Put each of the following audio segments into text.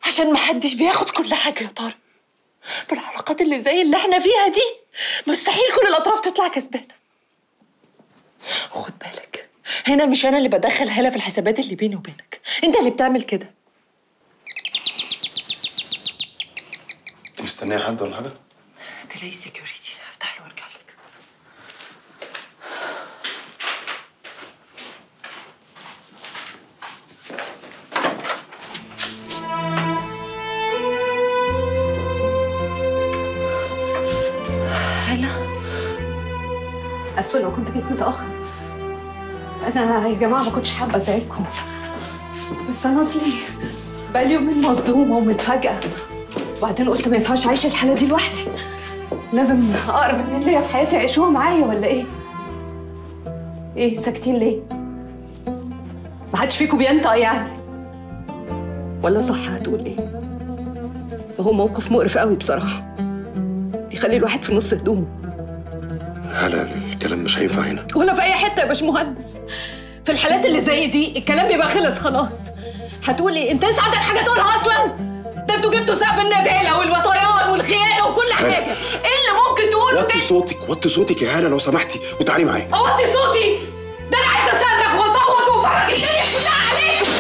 عشان محدش بياخد كل حاجة يا طارق في العلاقات اللي زي اللي احنا فيها دي مستحيل كل الأطراف تطلع كسبانة خد بالك هنا مش أنا اللي بدخل هالة في الحسابات اللي بيني وبينك أنت اللي بتعمل كده انت مستنيه حد ولا حاجه تلاقي سكيورتي هفتح له وارجع لك هلا اسفه لو كنت جيت متاخر انا يا جماعه ما كنتش حابه ازعجكم بس انا اصلي بقالي يومين مصدومه ومتفاجئه وبعدين قلت ما ينفعش اعيش الحاله دي لوحدي لازم اقرب اتنين ليا في حياتي يعيشوها معايا ولا ايه ايه ساكتين ليه ما حدش فيكم بينطق يعني ولا صح هتقول ايه هو موقف مقرف قوي بصراحه يخلي الواحد في نص هدومه هلا الكلام مش هينفع هنا ولا في اي حته يا باشمهندس في الحالات اللي زي دي الكلام بيبقى خلص خلاص هتقولي انت لسه عندك حاجه تقولها اصلا ده انتوا جبتوا سقف الندالة والوطيان والخيانه وكل حاجه ايه اللي ممكن تقوله وطي تاني صوتك وطي صوتك يا هلا لو سمحتي وتعالي معايا اوطي صوتي ده انا عايزه اصرخ واصوت وافرج الدنيا كلها عليكم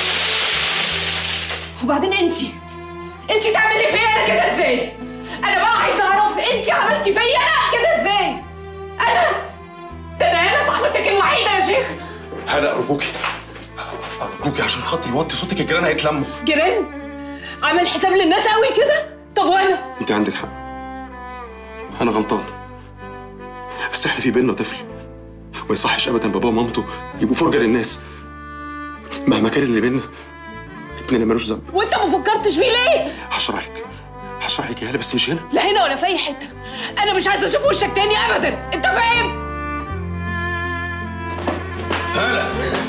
وبعدين انتي انتي تعملي فيا انا كده ازاي انا بقى عايزه اعرف انتي عملتي فيا انا كده ازاي انا ده انا انا صاحبتك الوحيده يا شيخ هلا ارجوكي ارجوكي عشان خاطري وطي صوتك الجيران هيتلموا جيران عامل حساب للناس قوي كده طب وانا انت عندك حق انا غلطان بس احنا في بيننا طفل وما يصحش ابدا باباه ومامته يبقوا فرجه للناس مهما كان اللي بيننا ابننا ملوش ذنب وانت ما فكرتش فيه ليه هشرح لك هشرح لك يا هلا بس مش هنا لا هنا ولا في اي حته انا مش عايزه اشوف وشك تاني ابدا انت فاهم هلا